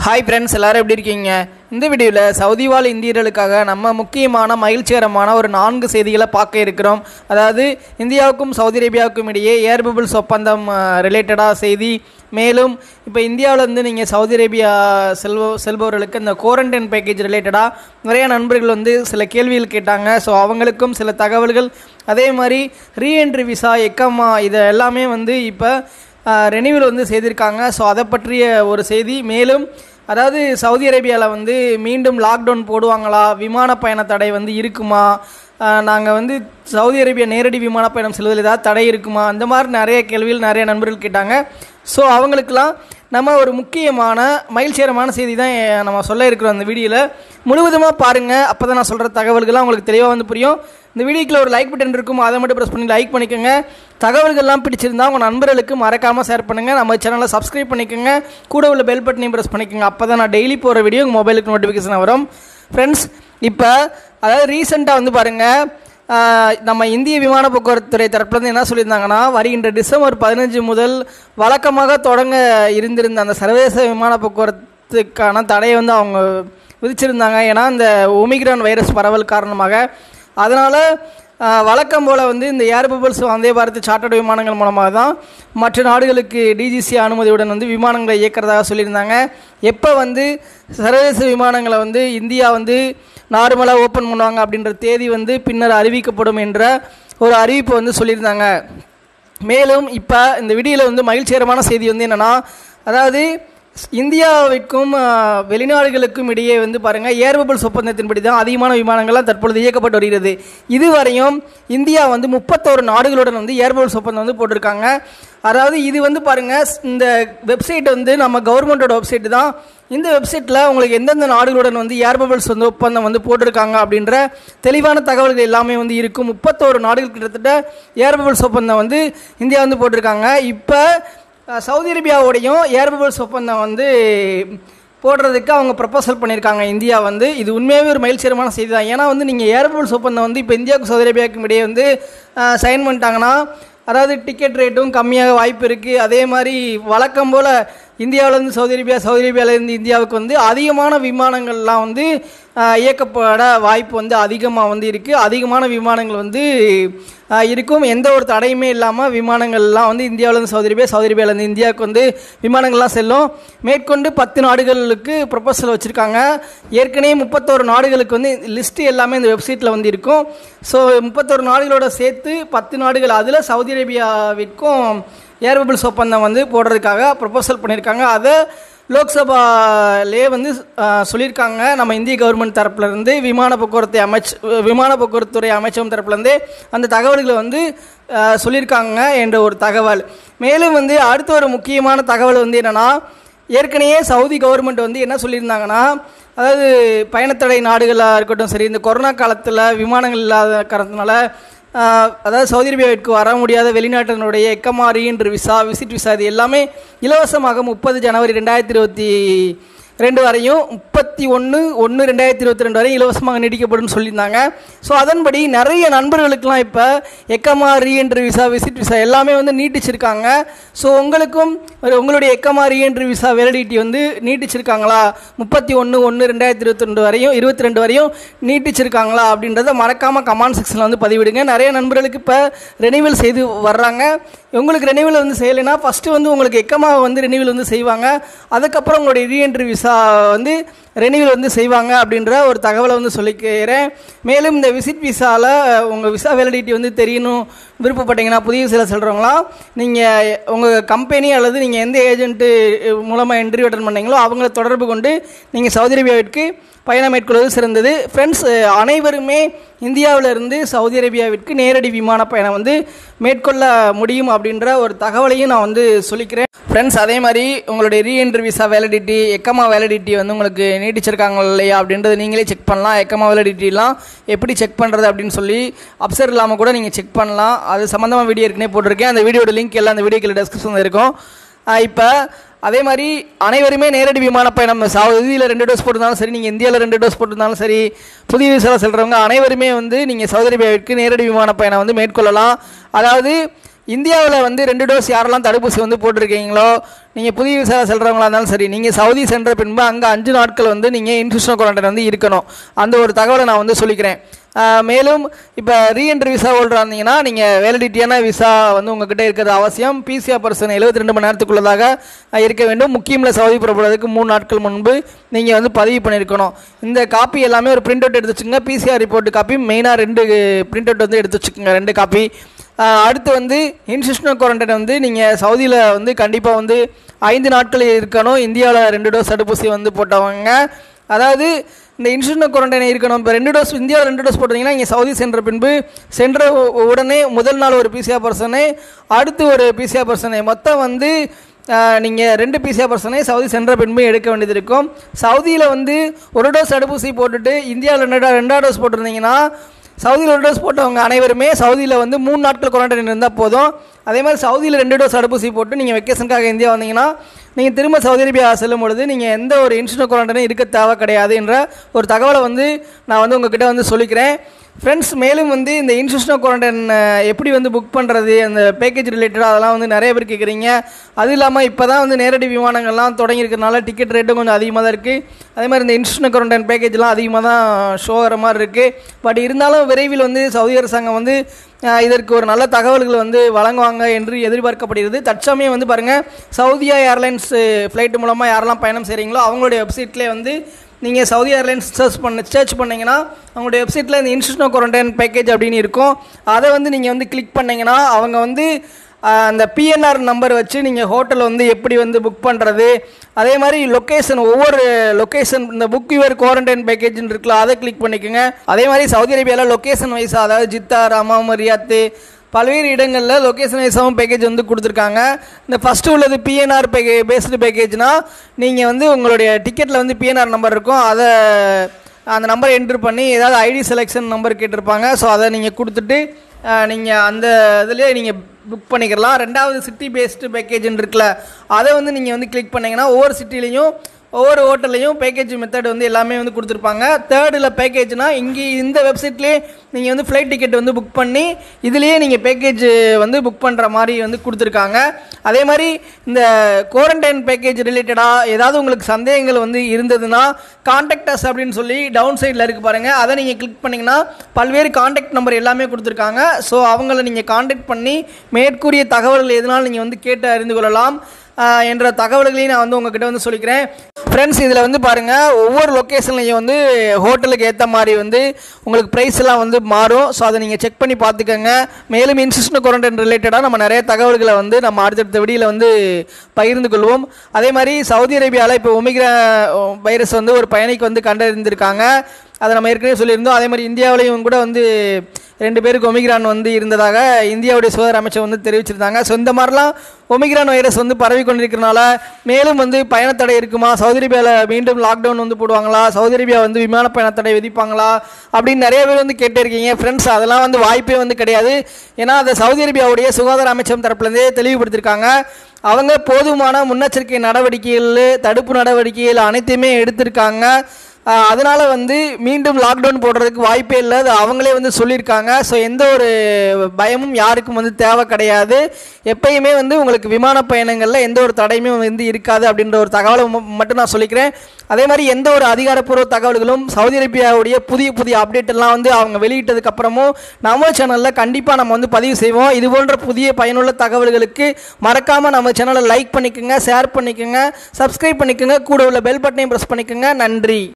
hi friends எல்லாரும் எப்படி இருக்கீங்க இந்த வீடியோவில் சவுதி வாழ் இந்தியர்களுக்காக நம்ம முக்கியமான மகிழ்ச்சிகரமான ஒரு நான்கு செய்திகளை பார்க்க இருக்கிறோம் அதாவது இந்தியாவுக்கும் சவுதி அரேபியாவுக்கும் இடையே ஏர் பபிள்ஸ் ஒப்பந்தம் ரிலேட்டடாக செய்தி மேலும் இப்போ இந்தியாவிலேருந்து நீங்கள் சவுதி அரேபியா செல்வ செல்பவர்களுக்கு இந்த குவாரண்டைன் பேக்கேஜ் ரிலேட்டடாக நிறைய நண்பர்கள் வந்து சில கேள்விகள் கேட்டாங்க ஸோ அவங்களுக்கும் சில தகவல்கள் அதே மாதிரி ரீஎன்ட்ரி விசா எக்கம்மா இது எல்லாமே வந்து இப்போ ரெனியூவல் வந்து செய்திருக்காங்க ஸோ அதை பற்றிய ஒரு செய்தி மேலும் அதாவது சவுதி அரேபியாவில் வந்து மீண்டும் லாக்டவுன் போடுவாங்களா விமான பயண தடை வந்து இருக்குமா நாங்கள் வந்து சவுதி அரேபியா நேரடி விமான பயணம் செல்வதில் ஏதாவது தடை இருக்குமா அந்த மாதிரி நிறைய கேள்விகள் நிறைய நண்பர்கள் கேட்டாங்க ஸோ அவங்களுக்கெல்லாம் நம்ம ஒரு முக்கியமான மகிழ்ச்சிகரமான செய்தி தான் நம்ம சொல்ல இருக்கிறோம் அந்த வீடியோவில் முழுவதுமாக பாருங்கள் அப்போ தான் நான் சொல்கிற தகவல்கள்லாம் உங்களுக்கு தெளிவாக வந்து புரியும் இந்த வீடியோக்கில் ஒரு லைக் பட்டன் இருக்கும் அதை மட்டும் ப்ரெஸ் பண்ணி லைக் பண்ணிக்கோங்க தகவல்கள்லாம் பிடிச்சிருந்தா உங்கள் நண்பர்களுக்கு மறக்காமல் ஷேர் பண்ணுங்கள் நம்ம சேனலை சப்ஸ்கிரைப் பண்ணிக்கோங்க கூட உள்ள பெல் பட்டனையும் ப்ரெஸ் பண்ணிக்கோங்க அப்போ தான் நான் டெய்லி போகிற வீடியோ உங்கள் மொபைலுக்கு நோட்டிஃபிகேஷன் வரும் ஃப்ரெண்ட்ஸ் இப்போ அதாவது ரீசெண்டாக வந்து பாருங்கள் நம்ம இந்திய விமான போக்குவரத்துறை தரப்புலேருந்து என்ன சொல்லியிருந்தாங்கன்னா வருகின்ற டிசம்பர் பதினஞ்சு முதல் வழக்கமாக தொடங்க இருந்திருந்த அந்த சர்வதேச விமான போக்குவரத்துக்கான தடையை வந்து அவங்க விதிச்சிருந்தாங்க ஏன்னா இந்த ஒமிக்ரான் வைரஸ் பரவல் காரணமாக அதனால் வழக்கம் போல் வந்து இந்த air bubbles Vande Bharat chartered விமானங்கள் மூலமாக தான் மற்ற நாடுகளுக்கு டிஜிசி அனுமதியுடன் வந்து விமானங்களை இயக்கிறதாக சொல்லியிருந்தாங்க எப்போ வந்து சர்வதேச விமானங்களை வந்து இந்தியா வந்து நார்மலாக ஓப்பன் பண்ணுவாங்க அப்படின்ற தேதி வந்து பின்னர் அறிவிக்கப்படும் என்ற ஒரு அறிவிப்பு வந்து சொல்லியிருந்தாங்க மேலும் இப்போ இந்த வீடியோவில் வந்து மகிழ்ச்சிகரமான செய்தி வந்து என்னென்னா அதாவது இந்தியாவிற்கும் வெளிநாடுகளுக்கும் இடையே வந்து பாருங்கள் ஏர்பபிள்ஸ் ஒப்பந்தத்தின்படி தான் அதிகமான விமானங்கள்லாம் தற்பொழுது இயக்கப்பட்டு வருகிறது இதுவரையும் இந்தியா வந்து முப்பத்தோரு நாடுகளுடன் வந்து ஏர்பபிள்ஸ் ஒப்பந்தம் வந்து போட்டிருக்காங்க அதாவது இது வந்து பாருங்கள் இந்த வெப்சைட் வந்து நம்ம கவர்மெண்ட்டோட வெப்சைட் தான் இந்த வெப்சைட்டில் உங்களுக்கு எந்தெந்த நாடுகளுடன் வந்து ஏர்பபிள்ஸ் வந்து ஒப்பந்தம் வந்து போட்டிருக்காங்க அப்படின்ற தெளிவான தகவல்கள் எல்லாமே வந்து இருக்கும் முப்பத்தோரு நாடுகள் கிட்டத்தட்ட ஏர்பபிள்ஸ் ஒப்பந்தம் வந்து இந்தியா வந்து போட்டிருக்காங்க இப்போ சவுதி அரேபியாவோடையும் ஏர்பபிள்ஸ் ஒப்பந்தம் வந்து போடுறதுக்கு அவங்க ப்ரப்போசல் பண்ணியிருக்காங்க இந்தியா வந்து இது உண்மையாகவே ஒரு மகிழ்ச்சிகரமான செய்தி தான் ஏன்னா வந்து நீங்கள் ஏர்பபிள்ஸ் ஒப்பந்தம் வந்து இப்போ இந்தியாவுக்கு சவுதி அரேபியாவுக்கும் இடையே வந்து சைன் பண்ணிட்டாங்கன்னா அதாவது டிக்கெட் ரேட்டும் கம்மியாக வாய்ப்பு இருக்குது அதே மாதிரி வழக்கம் போல் இந்தியாவிலேருந்து சவுதி அரேபியா சவுதி அரேபியாவிலேருந்து இந்தியாவுக்கு வந்து அதிகமான விமானங்கள்லாம் வந்து இயக்கப்பட வாய்ப்பு வந்து அதிகமாக வந்து இருக்குது அதிகமான விமானங்கள் வந்து இருக்கும் எந்த ஒரு தடையுமே இல்லாமல் விமானங்கள்லாம் வந்து இந்தியாவிலேருந்து சவுதி அரேபியா சவுதி அரேபியாவிலேருந்து இந்தியாவுக்கு வந்து விமானங்கள்லாம் செல்லும் மேற்கொண்டு பத்து நாடுகளுக்கு ப்ரொபோசல் வச்சுருக்காங்க ஏற்கனவே முப்பத்தோரு நாடுகளுக்கு வந்து லிஸ்ட்டு எல்லாமே இந்த வெப்சைட்டில் வந்து இருக்கும் ஸோ முப்பத்தோரு நாடுகளோட சேர்த்து பத்து நாடுகள் அதில் சவுதி அரேபியாவிற்கும் ஏர்பபிள்ஸ் ஒப்பந்தம் வந்து போடுறதுக்காக ப்ரொபோசல் பண்ணியிருக்காங்க அதை லோக்சபாலே வந்து சொல்லியிருக்காங்க நம்ம இந்திய கவர்மெண்ட் தரப்புலேருந்து விமான போக்குவரத்து அமைச் விமான போக்குவரத்துறை அமைச்சகம் தரப்புலேருந்து அந்த தகவல்களை வந்து சொல்லியிருக்காங்க என்ற ஒரு தகவல் மேலும் வந்து அடுத்த ஒரு முக்கியமான தகவல் வந்து என்னென்னா ஏற்கனவே சவுதி கவர்மெண்ட் வந்து என்ன சொல்லியிருந்தாங்கன்னா அதாவது பயணத்தடை நாடுகளாக இருக்கட்டும் சரி இந்த கொரோனா காலத்தில் விமானங்கள் இல்லாத காரணத்தினால அதாவது சவுதி அரேபியாவிற்கு வர முடியாத வெளிநாட்டினுடைய எக்கமாரி என்ற விசா விசிட் விசா இது எல்லாமே இலவசமாக முப்பது ஜனவரி ரெண்டாயிரத்தி இருபத்தி ரெண்டு வரையும் முப்பத்தி ஒன்று ஒன்று ரெண்டாயிரத்தி இருபத்தி ரெண்டு வரையும் இலவசமாக நீடிக்கப்படும் சொல்லியிருந்தாங்க ஸோ அதன்படி நிறைய நண்பர்களுக்கெல்லாம் இப்போ எக்கமா ரீஎன்ட்ரி விசா விசிட் விசா எல்லாமே வந்து நீட்டிச்சிருக்காங்க ஸோ உங்களுக்கும் உங்களுடைய எக்கமா ரீஎன்ட்ரி விசா வேலிடிட்டி வந்து நீட்டிச்சிருக்காங்களா முப்பத்தி ஒன்று ஒன்று ரெண்டாயிரத்தி இருபத்தி ரெண்டு வரையும் இருபத்தி ரெண்டு வரையும் நீட்டிச்சிருக்காங்களா அப்படின்றத மறக்காமல் கமெண்ட் செக்ஷனில் வந்து பதிவிடுங்க நிறைய நண்பர்களுக்கு இப்போ ரெனிவல் செய்து வர்றாங்க உங்களுக்கு ரெனிவல் வந்து செய்யலைன்னா ஃபஸ்ட்டு வந்து உங்களுக்கு எக்கமா வந்து ரெனிவல் வந்து செய்வாங்க அதுக்கப்புறம் உங்களுடைய ரீஎன்ட்ரி விசா வந்து ரெனியூவல் வந்து செய்வாங்க அப்படின்ற ஒரு தகவலை வந்து சொல்லிக்கிறேன் மேலும் இந்த விசிட் விசாவில் உங்கள் விசா வேலிடிட்டி வந்து தெரியணும் விருப்பப்பட்டீங்கன்னா புதிய விசாவில் சொல்கிறவங்களாம் நீங்கள் உங்கள் கம்பெனி அல்லது நீங்கள் எந்த ஏஜென்ட்டு மூலமாக இன்டர்வியூ அட்டன் பண்ணீங்களோ அவங்கள தொடர்பு கொண்டு நீங்கள் சவுதி அரேபியாவிற்கு பயணம் மேற்கொள்வது சிறந்தது ஃப்ரெண்ட்ஸ் அனைவருமே இந்தியாவிலிருந்து சவுதி அரேபியாவிற்கு நேரடி விமான பயணம் வந்து மேற்கொள்ள முடியும் அப்படின்ற ஒரு தகவலையும் நான் வந்து சொல்லிக்கிறேன் ஃப்ரெண்ட்ஸ் அதே மாதிரி உங்களுடைய ரீஎன்ட்ரி விசா வேலிடிட்டி எக்கமா வேலிடிட்டி வந்து உங்களுக்கு நீட்டிச்சிருக்காங்க இல்லையா அப்படின்றத நீங்களே செக் பண்ணலாம் எக்கமா வேலிடிட்டிலாம் எப்படி செக் பண்ணுறது அப்படின்னு சொல்லி அப்சர் இல்லாமல் கூட நீங்கள் செக் பண்ணலாம் அது சம்மந்தமாக வீடியோ ஏற்கனவே போட்டிருக்கேன் அந்த வீடியோட லிங்க் எல்லாம் அந்த வீடியோக்கில் டெஸ்கிரிப்ஷனில் இருக்கும் இப்போ அதே மாதிரி அனைவருமே நேரடி விமான பயணம் சவுதியில் ரெண்டு டோஸ் போட்டிருந்தாலும் சரி நீங்கள் இந்தியாவில் ரெண்டு டோஸ் போட்டிருந்தாலும் சரி புதிய விசாவில் செல்கிறவங்க அனைவருமே வந்து நீங்கள் சவுதி அரேபியாவிற்கு நேரடி விமான பயணம் வந்து மேற்கொள்ளலாம் அதாவது இந்தியாவில் வந்து ரெண்டு டோஸ் யாரெல்லாம் தடுப்பூசி வந்து போட்டிருக்கீங்களோ நீங்கள் புதிய விசா செல்கிறவங்களா இருந்தாலும் சரி நீங்கள் சவுதி சென்ற பின்பு அங்கே அஞ்சு நாட்கள் வந்து நீங்கள் இன்ஸ்டியூஷனல் குவாரண்டைன் வந்து இருக்கணும் அந்த ஒரு தகவலை நான் வந்து சொல்லிக்கிறேன் ஆஹ் மேலும் இப்போ ரீஎன்ட்ரி விசா ஹோல்டராக இருந்தீங்கன்னா நீங்கள் வேலிடிட்டியான விசா வந்து உங்ககிட்ட இருக்கிறது அவசியம் பிசிஆர் பர்சன் எழுபத்தி ரெண்டு மணி நேரத்துக்குள்ளதாக ஆஹ் இருக்க வேண்டும் முக்கியமில் சவுதி புறப்படுவதற்கு மூணு நாட்கள் முன்பு நீங்கள் வந்து பதிவு பண்ணியிருக்கணும் இந்த காப்பி எல்லாமே ஒரு பிரிண்ட் அவுட் எடுத்து வச்சுக்கோங்க பிசிஆர் ரிப்போர்ட் காப்பி மெயினாக ரெண்டு பிரிண்ட் அவுட் வந்து எடுத்து வச்சுக்கோங்க ரெண்டு காப்பி ஆஹ் அடுத்து வந்து இன்ஸ்டியூஷனல் குவாரண்டைன் வந்து நீங்கள் சவுதியில் வந்து கண்டிப்பாக வந்து ஐந்து நாட்கள் இருக்கணும் இந்தியாவில் ரெண்டு டோஸ் தடுப்பூசி வந்து போட்டவங்க அதாவது இந்த இன்ஸ்டியூஷனல் குவாரண்டைன் இருக்கணும் இப்போ ரெண்டு டோஸ் இந்தியாவில் ரெண்டு டோஸ் போட்டிங்கன்னா இங்கே சவுதி சென்ற பின்பு சென்ற உ- உடனே முதல் நாள் ஒரு பிசிஆர் பர்சனே அடுத்து ஒரு பிசிஆர் பர்சனே மொத்தம் வந்து நீங்கள் ரெண்டு பிசிஆர் பர்சனே சவுதி சென்ற பின்பு எடுக்க வேண்டியது இருக்கும் சவுதியில் வந்து ஒரு டோஸ் தடுப்பூசி போட்டுட்டு இந்தியாவில் ரெண்டா ரெண்டாவது டோஸ் போட்டிருந்தீங்கன்னா சவுதியில் ஒரு டோஸ் போட்டவங்க அனைவருமே சவுதியில் வந்து மூணு நாட்கள் குவாரண்டைன் இருந்தால் போதும் அதே மாதிரி சவுதியில் ரெண்டு டோஸ் தடுப்பூசி போட்டு நீங்கள் வெக்கேஷனுக்காக இந்தியா வந்தீங்கன்னா நீங்கள் திரும்ப சவுதி அரேபியா செல்லும் பொழுது நீங்கள் எந்த ஒரு இன்சூரன்ஸ் குவாரண்டைனும் இருக்க தேவை கிடையாது என்ற ஒரு தகவலை வந்து நான் வந்து உங்ககிட்ட வந்து சொல்லிக்கிறேன் ஃப்ரெண்ட்ஸ் மேலும் வந்து இந்த இன்ஸ்டியூஷனல் குவாரண்டைன் எப்படி வந்து புக் பண்ணுறது அந்த பேக்கேஜ் ரிலேட்டடாக அதெல்லாம் வந்து நிறைய பேர் கேட்குறீங்க அது இல்லாமல் இப்போ தான் வந்து நேரடி விமானங்கள்லாம் தொடங்கியிருக்கிறனால டிக்கெட் ரேட்டும் கொஞ்சம் அதிகமாக தான் இருக்குது அதே மாதிரி இந்த இன்ஸ்டியூஷனல் குவாரண்டைன் பேக்கேஜ்லாம் அதிகமாக தான் ஷோ ஆகிற மாதிரி இருக்குது பட் இருந்தாலும் விரைவில் வந்து சவுதி அரசாங்கம் வந்து அஹ், இதற்கு ஒரு நல்ல தகவல்கள் வந்து வழங்குவாங்க என்று எதிர்பார்க்கப்படுகிறது தற்சமயம் வந்து பாருங்கள் சவுதியா ஏர்லைன்ஸ் ஃப்ளைட் மூலமாக யாரெல்லாம் பயணம் செய்கிறீங்களோ அவங்களுடைய வெப்சைட்லேயே வந்து நீங்கள் சவுதி ஏர்லைன்ஸ் சர்ச் பண்ண சர்ச் பண்ணீங்கன்னா அவங்களுடைய வெப்சைட்டில் இந்த இன்ஸ்டியூஷனல் குவாரண்டைன் பேக்கேஜ் அப்படின்னு இருக்கும் அதை வந்து நீங்கள் வந்து கிளிக் பண்ணீங்கன்னா அவங்க வந்து ஆஹ், அந்த பிஎன்ஆர் நம்பர் வச்சு நீங்கள் ஹோட்டல் வந்து எப்படி வந்து புக் பண்ணுறது அதே மாதிரி லொக்கேஷன் ஒவ்வொரு லொக்கேஷன் இந்த புக் யுவர் குவாரண்டைன் பேக்கேஜ்னு இருக்குல்ல அதை கிளிக் பண்ணிக்கோங்க அதே மாதிரி சவுதி அரேபியாவில் லொக்கேஷன் வைஸ் அதாவது ஜித்தா ரமாம் ரியாத்து பல்வேறு இடங்களில் லொக்கேஷன் வைஸாகவும் பேக்கேஜ் வந்து கொடுத்துருக்காங்க இந்த ஃபஸ்ட்டு உள்ளது பிஎன்ஆர் பேக்கே பேஸ்டு பேக்கேஜ்னா நீங்கள் வந்து உங்களுடைய டிக்கெட்டில் வந்து பிஎன்ஆர் நம்பர் இருக்கும் அதை அந்த நம்பரை என்ட்ரு பண்ணி ஏதாவது ஐடி செலெக்ஷன் நம்பர் கேட்டிருப்பாங்க ஸோ அதை நீங்கள் கொடுத்துட்டு நீங்கள் அந்த இதுலேயே நீங்கள் புக் பண்ணிக்கலாம் ரெண்டாவது சிட்டி பேஸ்டு பேக்கேஜ்னு இருக்குல்ல அதை வந்து நீங்கள் வந்து கிளிக் பண்ணிங்கன்னா ஒவ்வொரு சிட்டிலையும் ஒவ்வொரு ஹோட்டல்லையும் பேக்கேஜ் மெத்தட் வந்து எல்லாமே வந்து கொடுத்துருப்பாங்க தேர்டில் பேக்கேஜ்னா இங்கே இந்த வெப்சைட்லேயே நீங்கள் வந்து ஃப்ளைட் டிக்கெட் வந்து புக் பண்ணி இதுலேயே நீங்கள் பேக்கேஜ் வந்து புக் பண்ணுற மாதிரி வந்து கொடுத்துருக்காங்க அதே மாதிரி இந்த குவாரண்டைன் பேக்கேஜ் ரிலேட்டடாக ஏதாவது உங்களுக்கு சந்தேகங்கள் வந்து இருந்ததுன்னா காண்டாக்ட் அஸ் அப்படின்னு சொல்லி டவுன் சைடில் இருக்குது பாருங்கள் அதை நீங்கள் கிளிக் பண்ணிங்கன்னா பல்வேறு காண்டாக்ட் நம்பர் எல்லாமே கொடுத்துருக்காங்க ஸோ அவங்கள நீங்கள் காண்டாக்ட் பண்ணி மேற்கூறிய தகவல்கள் எதனாலும் நீங்கள் வந்து கேட்டு அறிந்து கொள்ளலாம் ஆஹ் என்ற தகவல்களையும் நான் வந்து உங்ககிட்ட வந்து சொல்லிக்கிறேன் ஃப்ரெண்ட்ஸ் இதில் வந்து பாருங்கள் ஒவ்வொரு லொக்கேஷன்லையும் வந்து ஹோட்டலுக்கு ஏற்ற மாதிரி வந்து உங்களுக்கு ப்ரைஸ் எல்லாம் வந்து மாறும் ஸோ அதை நீங்கள் செக் பண்ணி பார்த்துக்கோங்க மேலும் இன்ஸ்டியூஷனல் குவாரண்டைன் ரிலேட்டடாக நம்ம நிறைய தகவல்களை வந்து நம்ம அடுத்தடுத்த விடியில் வந்து பகிர்ந்து கொள்வோம் அதே மாதிரி சவுதி அரேபியாவில் இப்போ ஒமிக்ரா வைரஸ் வந்து ஒரு பயணிக்கு வந்து கண்டறிந்திருக்காங்க அதை நம்ம ஏற்கனவே சொல்லியிருந்தோம் அதே மாதிரி இந்தியாவிலையும் கூட வந்து ரெண்டு பேருக்கு ஒமிக்ரான் வந்து இருந்ததாக இந்தியாவுடைய சுகாதார அமைச்சர் வந்து தெரிவிச்சிருந்தாங்க ஸோ இந்த மாதிரிலாம் ஒமிக்ரான் வைரஸ் வந்து பரவி கொண்டிருக்கிறனால மேலும் வந்து பயணத்தடை இருக்குமா சவுதி அரேபியாவில் மீண்டும் லாக்டவுன் வந்து போடுவாங்களா சவுதி அரேபியா வந்து விமான பயணத்தடை விதிப்பாங்களா அப்படின்னு நிறைய பேர் வந்து கேட்டே இருக்கீங்க ஃப்ரெண்ட்ஸ் அதெல்லாம் வந்து வாய்ப்பே வந்து கிடையாது ஏன்னா அதை சவுதி அரேபியாவுடைய சுகாதார அமைச்சகம் தரப்புலேருந்தே தெளிவுபடுத்தியிருக்காங்க அவங்க போதுமான முன்னெச்சரிக்கை நடவடிக்கைகள் தடுப்பு நடவடிக்கைகள் அனைத்தையுமே எடுத்திருக்காங்க ஆஹ் அதனால வந்து மீண்டும் லாக்டவுன் போடுறதுக்கு வாய்ப்பே இல்லை அது அவங்களே வந்து சொல்லியிருக்காங்க ஸோ எந்த ஒரு பயமும் யாருக்கும் வந்து தேவை கிடையாது எப்பயுமே வந்து உங்களுக்கு விமான பயணங்களில் எந்த ஒரு தடையுமே வந்து இருக்காது அப்படின்ற ஒரு தகவலை ம- மட்டும் நான் சொல்லிக்கிறேன் அதே மாதிரி எந்த ஒரு அதிகாரப்பூர்வ தகவல்களும் சவுதி அரேபியாவுடைய புதிய புதிய அப்டேட் எல்லாம் வந்து அவங்க வெளியிட்டதுக்கு அப்புறமும் நம்ம சேனலில் கண்டிப்பாக நம்ம வந்து பதிவு செய்வோம் இது போன்ற புதிய பயனுள்ள தகவல்களுக்கு மறக்காமல் நம்ம சேனலை லைக் பண்ணிக்கோங்க ஷேர் பண்ணிக்கோங்க சப்ஸ்கிரைப் பண்ணிக்கோங்க கூட உள்ள பெல் பட்டனையும் ப்ரெஸ் பண்ணிக்கோங்க நன்றி